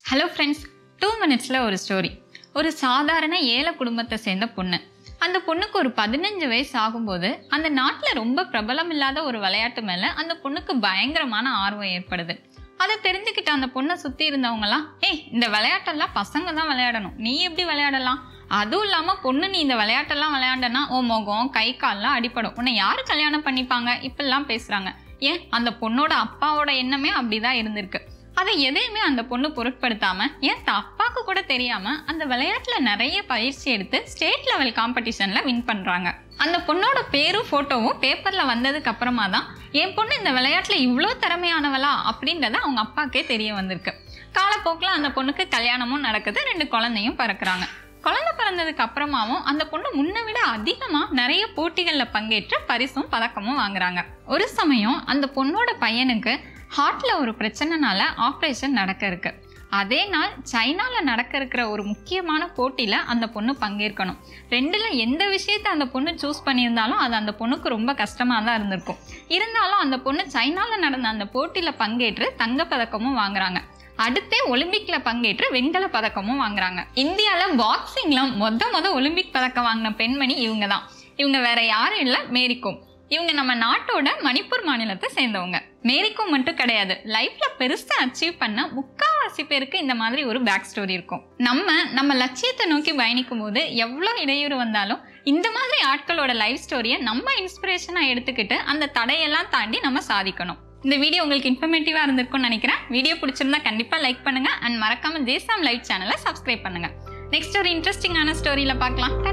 hello friends two மினிட்ஸில் ஒரு story ஒரு சாதாரண ஏழை குடும்பத்தை சேர்ந்த பொண்ணு அந்த பொண்ணுக்கு ஒரு பதினஞ்சு வயசு ஆகும்போது அந்த நாட்டில் ரொம்ப பிரபலம் இல்லாத ஒரு விளையாட்டு மேலே அந்த பொண்ணுக்கு பயங்கரமான ஆர்வம் ஏற்படுது அதை தெரிஞ்சுக்கிட்ட அந்த பொண்ணை சுற்றி இருந்தவங்கலாம் ஏய் இந்த விளையாட்டெல்லாம் பசங்க தான் விளையாடணும் நீ எப்படி விளையாடலாம் அதுவும் இல்லாமல் பொண்ணு நீ இந்த விளையாட்டெல்லாம் விளையாண்டனா ஓ முகம் கை கால்லாம் அடிப்படும் உன்னை யார் கல்யாணம் பண்ணிப்பாங்க இப்படிலாம் பேசுகிறாங்க ஏன் அந்த பொண்ணோட அப்பாவோட எண்ணமே அப்படிதான் இருந்திருக்கு அதை எதையுமே அந்த பொண்ணு பொருட்படுத்தாம ஏன் த அப்பாவுக்கு கூட தெரியாம அந்த விளையாட்டுல நிறைய பயிற்சி எடுத்து ஸ்டேட் லெவல் காம்படிஷன்ல வின் பண்றாங்க அந்த பொண்ணோட பேரும் போட்டோவும் பேப்பர்ல வந்ததுக்கு அப்புறமா தான் என் பொண்ணு இந்த விளையாட்டுல இவ்வளோ திறமையானவளா அப்படின்றத அவங்க அப்பாக்கே தெரிய வந்திருக்கு காலப்போக்கில் அந்த பொண்ணுக்கு கல்யாணமும் நடக்குது ரெண்டு குழந்தையும் பிறக்குறாங்க குழந்தை பிறந்ததுக்கு அப்புறமாவும் அந்த பொண்ணு முன்ன விட அதிகமா நிறைய போட்டிகள்ல பங்கேற்று பரிசும் பதக்கமும் வாங்குறாங்க ஒரு சமயம் அந்த பொண்ணோட பையனுக்கு ஹார்ட்ல ஒரு பிரச்சனைனால ஆப்ரேஷன் நடக்க இருக்கு அதே நாள் சைனால நடக்க இருக்கிற ஒரு முக்கியமான போட்டியில அந்த பொண்ணு பங்கேற்கணும் ரெண்டுல எந்த விஷயத்த அந்த பொண்ணு சூஸ் பண்ணியிருந்தாலும் அது அந்த பொண்ணுக்கு ரொம்ப கஷ்டமா தான் இருந்திருக்கும் இருந்தாலும் அந்த பொண்ணு சைனால நடந்த அந்த போட்டியில பங்கேற்று தங்கப்பதக்கமும் வாங்குறாங்க அடுத்தே ஒலிம்பிக்ல பங்கேற்று வெண்கல பதக்கமும் வாங்குறாங்க இந்தியால பாக்ஸிங்ல மொத மொத ஒலிம்பிக் பதக்கம் வாங்கின பெண்மணி இவங்க தான் இவங்க வேற யாரும் இல்ல மேரிகோம் இவங்க நம்ம நாட்டோட மணிப்பூர் மாநிலத்தை சேர்ந்தவங்க மேரிகோம் மட்டும் கிடையாது லைஃப்ல பெருசா அச்சீவ் பண்ண முக்காவாசி பேருக்கு இந்த மாதிரி ஒரு பேக் ஸ்டோரி இருக்கும் நம்ம நம்ம லட்சியத்தை நோக்கி பயணிக்கும் போது எவ்வளோ இடையூறு வந்தாலும் இந்த மாதிரி ஆட்களோட லைஃப் ஸ்டோரியை நம்ம இன்ஸ்பிரேஷனா எடுத்துக்கிட்டு அந்த தடையெல்லாம் தாண்டி நம்ம சாதிக்கணும் இந்த வீடியோ உங்களுக்கு இன்ஃபர்மேட்டிவாக இருந்திருக்கும்னு நினைக்கிறேன் வீடியோ பிடிச்சிருந்தா கண்டிப்பாக லைக் பண்ணுங்க அண்ட் மறக்காம தேசாம் லைவ் சேனலை சப்ஸ்கிரைப் பண்ணுங்க நெக்ஸ்ட் ஒரு இன்ட்ரெஸ்டிங்கான ஸ்டோரியில் பார்க்கலாம்